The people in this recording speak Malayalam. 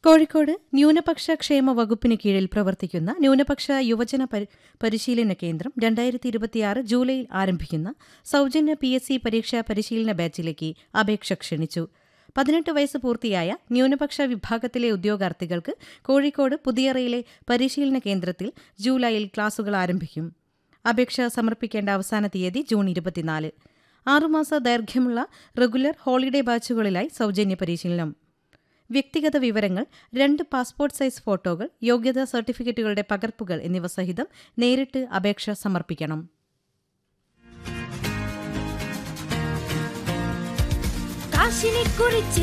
കോഴിക്കോട് ന്യൂനപക്ഷ ക്ഷേമ വകുപ്പിന് കീഴിൽ പ്രവർത്തിക്കുന്ന ന്യൂനപക്ഷ യുവജന പരി- പരിശീലന കേന്ദ്രം രണ്ടായിരത്തി ഇരുപത്തിയാറ് ജൂലൈയിൽ ആരംഭിക്കുന്ന സൗജന്യ പി എസ് സി പരീക്ഷാ പരിശീലന ബാച്ചിലേക്ക് അപേക്ഷ ക്ഷണിച്ചു പതിനെട്ട് വയസ്സ് പൂർത്തിയായ ന്യൂനപക്ഷ വിഭാഗത്തിലെ ഉദ്യോഗാർത്ഥികൾക്ക് കോഴിക്കോട് പുതിയറയിലെ പരിശീലന കേന്ദ്രത്തിൽ ജൂലൈയിൽ ക്ലാസുകൾ ആരംഭിക്കും അപേക്ഷ സമർപ്പിക്കേണ്ട അവസാന തീയതി ജൂൺ ഇരുപത്തിനാല് ആറുമാസ ദൈർഘ്യമുള്ള റെഗുലർ ഹോളിഡേ ബാച്ചുകളിലായി സൗജന്യ പരിശീലനം വ്യക്തിഗത വിവരങ്ങൾ രണ്ട് പാസ്പോർട്ട് സൈസ് ഫോട്ടോകൾ യോഗ്യതാ സർട്ടിഫിക്കറ്റുകളുടെ പകർപ്പുകൾ എന്നിവ സഹിതം നേരിട്ട് അപേക്ഷ സമർപ്പിക്കണം കാശിനെ കുറിച്ച്